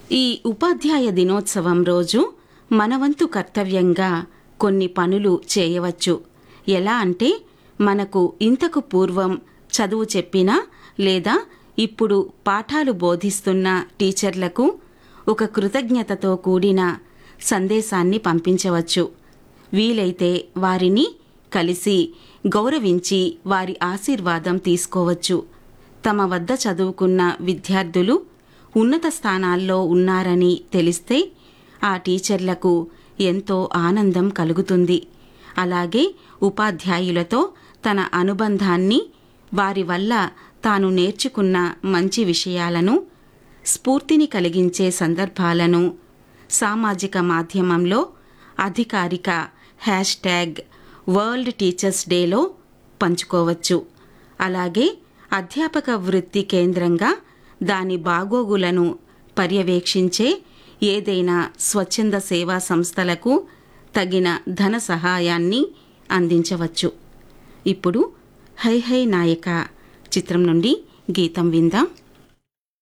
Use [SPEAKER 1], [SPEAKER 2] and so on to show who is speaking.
[SPEAKER 1] ఈ ఉపాధ్యాయ దినోత్సవం రోజు మనవంతు కర్తవ్యంగా కొన్ని పనులు చేయవచ్చు ఎలా అంటే మనకు ఇంతకు పూర్వం చదువు చెప్పినా లేదా ఇప్పుడు పాఠాలు బోధిస్తున్న టీచర్లకు ఒక కృతజ్ఞతతో కూడిన సందేశాన్ని పంపించవచ్చు వీలైతే వారిని కలిసి గౌరవించి వారి ఆశీర్వాదం తీసుకోవచ్చు తమ వద్ద చదువుకున్న విద్యార్థులు ఉన్నత స్థానాల్లో ఉన్నారని తెలిస్తే ఆ టీచర్లకు ఎంతో ఆనందం కలుగుతుంది అలాగే ఉపాధ్యాయులతో తన అనుబంధాన్ని వారి వల్ల తాను నేర్చుకున్న మంచి విషయాలను స్ఫూర్తిని కలిగించే సందర్భాలను సామాజిక మాధ్యమంలో అధికారిక హ్యాష్ ట్యాగ్ వరల్డ్ టీచర్స్ డేలో పంచుకోవచ్చు అలాగే అధ్యాపక వృత్తి కేంద్రంగా దాని బాగోగులను పర్యవేక్షించే ఏదైనా స్వచ్ఛంద సేవా సంస్థలకు తగిన ధన సహాయాన్ని అందించవచ్చు ఇప్పుడు హై హై నాయక చిత్రం నుండి గీతం విందాం